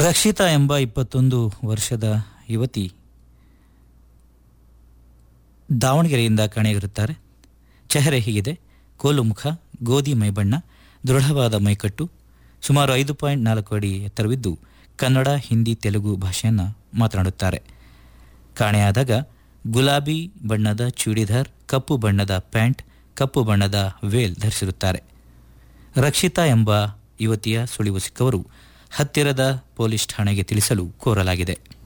ರಕ್ಷಿತಾ ಎಂಬ ಇಪ್ಪತ್ತೊಂದು ವರ್ಷದ ಯುವತಿ ದಾವಣಗೆರೆಯಿಂದ ಕಾಣೆಯಾಗಿರುತ್ತಾರೆ ಚೆಹರೆ ಹೀಗಿದೆ ಕೋಲು ಮುಖ ಗೋಧಿ ಮೈಬಣ್ಣ ದೃಢವಾದ ಮೈಕಟ್ಟು ಸುಮಾರು ಐದು ಪಾಯಿಂಟ್ ನಾಲ್ಕು ಅಡಿ ಎತ್ತರವಿದ್ದು ಕನ್ನಡ ಹಿಂದಿ ತೆಲುಗು ಭಾಷೆಯನ್ನು ಮಾತನಾಡುತ್ತಾರೆ ಕಾಣೆಯಾದಾಗ ಗುಲಾಬಿ ಬಣ್ಣದ ಚೂಡಿದಾರ್ ಕಪ್ಪು ಬಣ್ಣದ ಪ್ಯಾಂಟ್ ಕಪ್ಪು ಬಣ್ಣದ ವೇಲ್ ಧರಿಸಿರುತ್ತಾರೆ ರಕ್ಷಿತಾ ಎಂಬ ಯುವತಿಯ ಸುಳಿವು ಸಿಕ್ಕವರು ಹತ್ತಿರದ ಪೊಲೀಸ್ ಠಾಣೆಗೆ ತಿಳಿಸಲು ಕೋರಲಾಗಿದೆ